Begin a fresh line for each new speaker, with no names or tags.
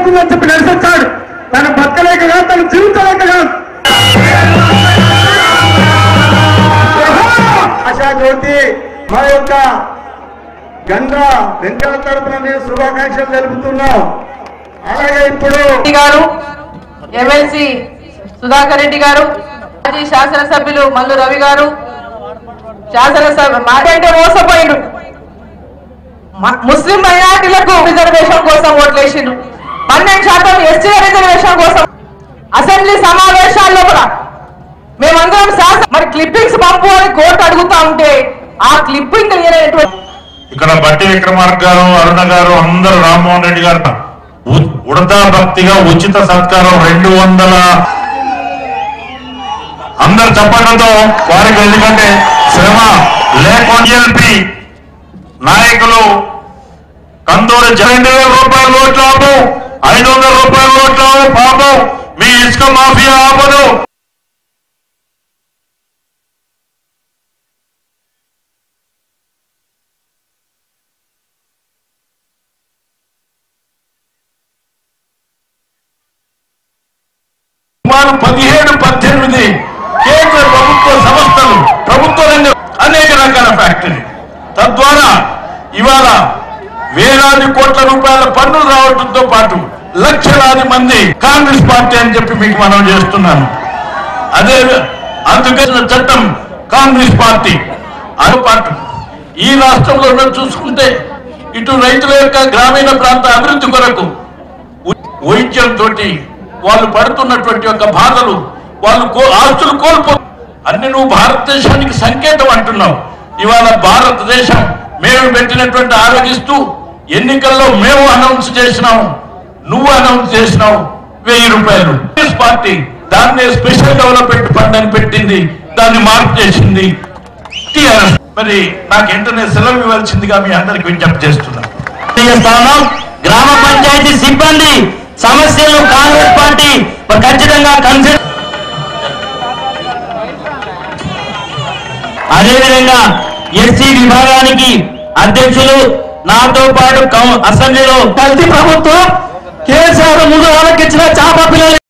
అవుతుందని చెప్పి నడిచొచ్చాడు తన బతకలేక కాదు తన జీవితలేక కాదు ఆశా జ్యోతి మా యొక్క గంగా వెంకట తరపున మేము శుభాకాంక్షలు తెలుపుతున్నాం అలాగే ఇప్పుడు
రెడ్డి గారు ఎమ్మెల్సీ సుధాకర్ రెడ్డి గారు మాజీ శాసనసభ్యులు మల్లు రవి గారు శాసనసభ మాకంటే మోసపోయిండు మ- ముస్లిం మైనార్టీలకు రిజర్వేషన్ కోసం ఓట్లేసిండు పన్నెండు శాతం ఎస్టీ రిజర్వేషన్ కోసం అసెంబ్లీ సమావేశాల్లో కూడా మేమందరం శాసన మరి క్లిప్పింగ్స్ పంపు అని కోర్టు అడుగుతా ఉంటే ఆ క్లిప్పింగ్
ఇక్కడ బట్టి విక్రమార్క గారు అరుణ గారు అందరూ రామ్మోహన్ రెడ్డి గారు ఉ- ఉడతా భక్తిగా ఉచిత సత్కారం రెండు వందల అందరు చెప్పడంతో వారికి ఎందుకంటే శ్రమ లేకొండి నాయకులు కందూరు రెండు వేల రూపాయల ఓట్లు ఆపు ఐదు వందల రూపాయల ఓట్లు ఆపు పాపం మీ ఇసుక మాఫియా ఆపదు సుమారు పదిహేడు పద్దెనిమిది కేంద్ర ప్రభుత్వ సంస్థలు ప్రభుత్వ రంగం అనేక రకాల ఫ్యాక్టరీ తద్వారా ఇవాళ వేలాది కోట్ల రూపాయల పన్నులు రావడంతో పాటు లక్షలాది మంది కాంగ్రెస్ పార్టీ అని చెప్పి మీకు మనం చేస్తున్నాను అదే అందుకని చట్టం కాంగ్రెస్ పార్టీ అదే పాటు ఈ రాష్ట్రంలో మనం చూసుకుంటే ఇటు రైతుల యొక్క గ్రామీణ ప్రాంత అభివృద్ధి కొరకు వైద్యంతో వాళ్ళు పడుతున్నటువంటి యొక్క బాధలు వాళ్ళు కో- ఆస్తులు కోల్పో అన్ని నువ్వు భారతదేశానికి సంకేతం అంటున్నావు ఇవాళ భారతదేశం మేము పెట్టినటువంటి ఆరోగిస్తూ ఎన్నికల్లో మేము అనౌన్స్ చేసినాము నువ్వు అనౌన్స్ చేసినావు వెయ్యి రూపాయలు కాంగ్రెస్ పార్టీ దాన్నే స్పెషల్ డెవలప్మెంట్ ఫండ్ అని పెట్టింది దాన్ని మార్పు చేసింది TRS. మరి నాకు వెంటనే సెలవు ఇవ్వాల్సిందిగా మీ అందరికి విజ్ఞప్తి చేస్తున్నాను
స్థానం గ్రామ పంచాయతీ సిబ్బంది సమస్యలు కాంగ్రెస్ పార్టీ మరి ఖచ్చితంగా కన్సిడర్ అదేవిధంగా ఎస్సీ విభాగానికి అధ్యక్షులు నాతో పాటు కౌ- అసెంబ్లీలో కల్తీ ప్రభుత్వం కేసీఆర్ ముందు వాళ్ళకి ఇచ్చిన చాప పిల్లలు